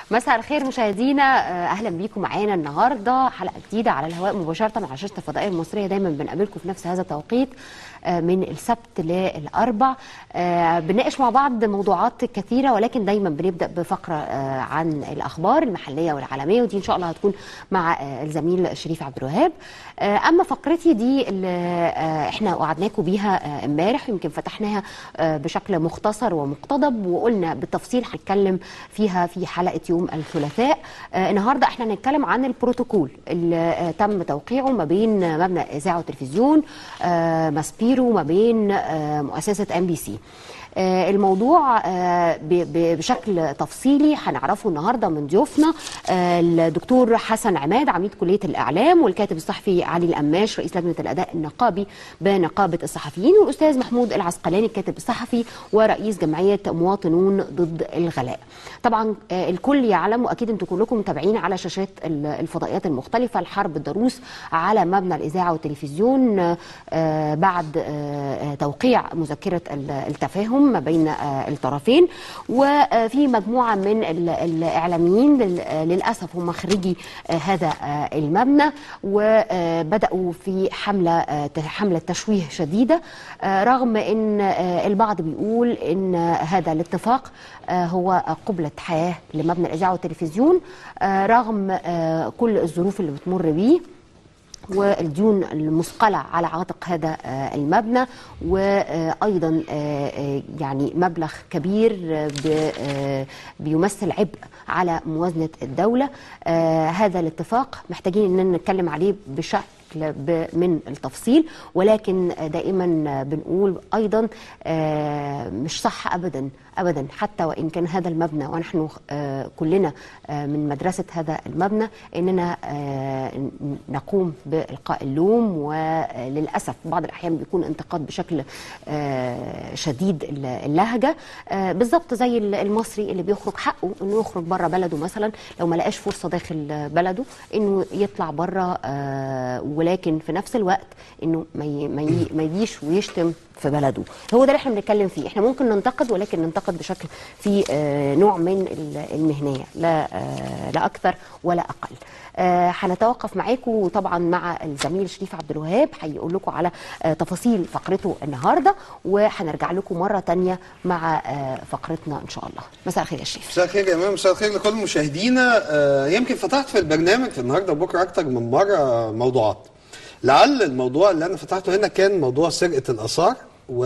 مساء الخير مشاهدينا آه، اهلا بيكم معانا النهارده حلقه جديده على الهواء مباشره على شاشه الفضائيه المصريه دايما بنقابلكم في نفس هذا التوقيت آه، من السبت للاربع آه، بنناقش مع بعض موضوعات كثيره ولكن دايما بنبدا بفقره آه، عن الاخبار المحليه والعالميه ودي ان شاء الله هتكون مع آه، الزميل شريف عبد الوهاب آه، اما فقرتي دي اللي آه، احنا وعدناكم بيها آه، امبارح يمكن فتحناها آه، بشكل مختصر ومقتضب وقلنا بالتفصيل هنتكلم فيها في حلقه يوم الثلاثاء آه، النهارده احنا هنتكلم عن البروتوكول اللي آه، تم توقيعه ما بين مبنى اذاعه وتلفزيون آه، ماسبيرو ما بين آه، مؤسسه ام بي سي آه، الموضوع آه، ب- ب- بشكل تفصيلي هنعرفه النهارده من ضيوفنا آه، الدكتور حسن عماد عميد كليه الاعلام والكاتب الصحفي علي القماش رئيس لجنه الاداء النقابي بنقابه الصحفيين والاستاذ محمود العسقلاني الكاتب الصحفي ورئيس جمعيه مواطنون ضد الغلاء. طبعا آه، الكل يعلم واكيد انتم كلكم متابعين على شاشات ال- الفضائيات المختلفه الحرب الضروس على مبنى الاذاعه والتلفزيون آه، آه، بعد آه، آه، توقيع مذكره ال- التفاهم ما بين آه، الطرفين وفي مجموعه من ال- الاعلاميين لل- آه، للاسف هم خريجي آه، هذا آه، المبنى وبداوا في حمله آه، حمله تشويه شديده آه، رغم ان آه، البعض بيقول ان هذا الاتفاق آه، هو قبلة حياة لمبنى الإذاعة والتلفزيون آه، رغم آه، كل الظروف اللي بتمر بيه والديون المثقلة على عاتق هذا آه، المبنى وأيضا يعني مبلغ كبير آه، ب- آه، بيمثل عبء على موازنة الدولة آه، هذا الاتفاق محتاجين أن نتكلم عليه بشكل ب- من التفصيل ولكن دائما بنقول ايضا آه، مش صح ابدا ابدا حتى وان كان هذا المبنى ونحن آه، كلنا آه، من مدرسه هذا المبنى اننا آه، نقوم بالقاء اللوم وللاسف بعض الاحيان بيكون انتقاد بشكل آه، شديد اللهجه آه، بالظبط زي المصري اللي بيخرج حقه انه يخرج بره بلده مثلا لو ما لقاش فرصه داخل بلده انه يطلع بره آه، ولكن في نفس الوقت انه ما ي- ما ي- ما يجيش ويشتم في بلده هو ده اللي احنا بنتكلم فيه احنا ممكن ننتقد ولكن ننتقد بشكل في آه، نوع من ال- المهنيه لا آه، لا اكثر ولا اقل آه، هنتوقف معاكم طبعا مع الزميل شريف عبد الوهاب هيقول لكم على آه، تفاصيل فقرته النهارده وهنرجع لكم مره تانية مع آه، فقرتنا ان شاء الله مساء الخير يا شريف مساء الخير يا امام مساء الخير لكل مشاهدينا آه، يمكن فتحت في البرنامج في النهارده وبكره اكتر من مره موضوعات لعل الموضوع اللي انا فتحته هنا كان موضوع سرقه الاثار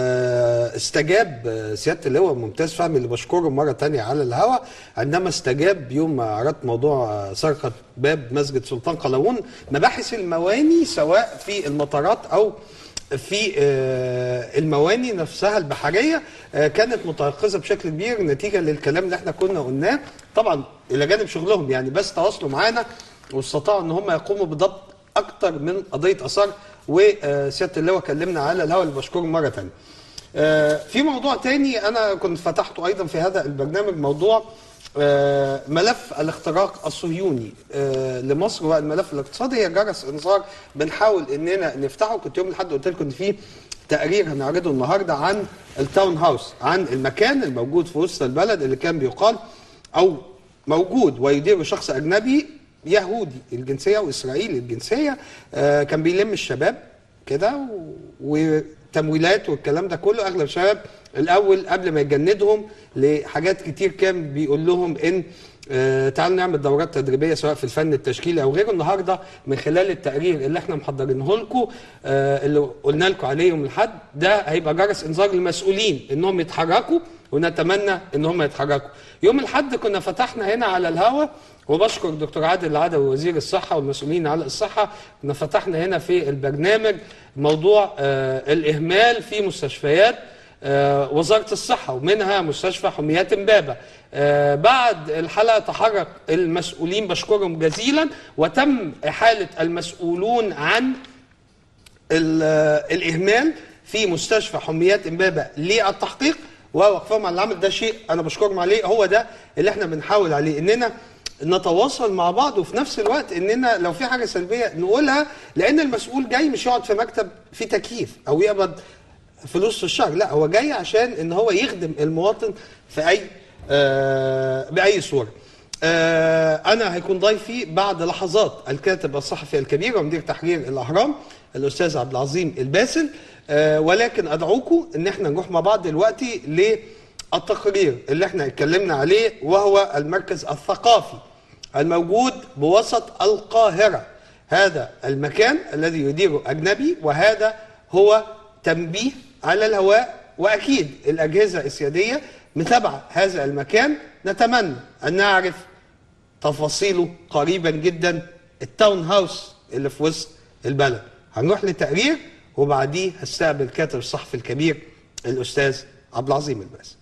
واستجاب آه، سياده اللواء ممتاز فهمي اللي بشكره مره تانية على الهواء عندما استجاب يوم ما عرضت موضوع آه، سرقه باب مسجد سلطان قلاوون مباحث المواني سواء في المطارات او في آه، المواني نفسها البحريه آه، كانت متيقظه بشكل كبير نتيجه للكلام اللي احنا كنا قلناه طبعا الى جانب شغلهم يعني بس تواصلوا معانا واستطاعوا ان هم يقوموا بضبط اكتر من قضيه اثار وسياده اللواء كلمنا على الهواء اللي بشكره مره ثانيه. آه، في موضوع تاني انا كنت فتحته ايضا في هذا البرنامج موضوع آه، ملف الاختراق الصهيوني آه، لمصر والملف الاقتصادي هي جرس انذار بنحاول اننا نفتحه كنت يوم الاحد قلت لكم ان في تقرير هنعرضه النهارده عن التاون هاوس عن المكان الموجود في وسط البلد اللي كان بيقال او موجود ويديره شخص اجنبي يهودي الجنسيه واسرائيلي الجنسيه آه، كان بيلم الشباب كده و- وتمويلات والكلام ده كله اغلب الشباب الاول قبل ما يجندهم لحاجات كتير كان بيقول لهم ان آه، تعالوا نعمل دورات تدريبيه سواء في الفن التشكيلي او غيره النهارده من خلال التقرير اللي احنا محضرينه لكم آه، اللي قلنا لكم عليه يوم الاحد ده هيبقى جرس انذار للمسؤولين انهم يتحركوا ونتمنى ان هم يتحركوا يوم الاحد كنا فتحنا هنا على الهوا وبشكر دكتور عادل العدوي وزير الصحه والمسؤولين على الصحه كنا فتحنا هنا في البرنامج موضوع آه، الاهمال في مستشفيات آه، وزاره الصحه ومنها مستشفى حميات امبابه آه، بعد الحلقه تحرك المسؤولين بشكرهم جزيلا وتم احاله المسؤولون عن ال- الاهمال في مستشفى حميات امبابه للتحقيق ووقفهم على العمل ده شيء انا بشكرهم عليه هو ده اللي احنا بنحاول عليه اننا نتواصل مع بعض وفي نفس الوقت اننا لو في حاجه سلبيه نقولها لان المسؤول جاي مش يقعد في مكتب في تكييف او يقبض فلوس في الشهر لا هو جاي عشان ان هو يخدم المواطن في اي آه باي صوره آه، انا هيكون ضيفي بعد لحظات الكاتب الصحفي الكبير ومدير تحرير الاهرام الاستاذ عبد العظيم الباسل آه، ولكن ادعوكم ان احنا نروح مع بعض دلوقتي للتقرير اللي احنا اتكلمنا عليه وهو المركز الثقافي الموجود بوسط القاهره هذا المكان الذي يديره اجنبي وهذا هو تنبيه على الهواء واكيد الاجهزه السياديه متابعه هذا المكان نتمنى ان نعرف تفاصيله قريبا جدا التاون هاوس اللي في وسط البلد هنروح لتقرير وبعديه هستقبل كاتب الصحفي الكبير الاستاذ عبد العظيم الباس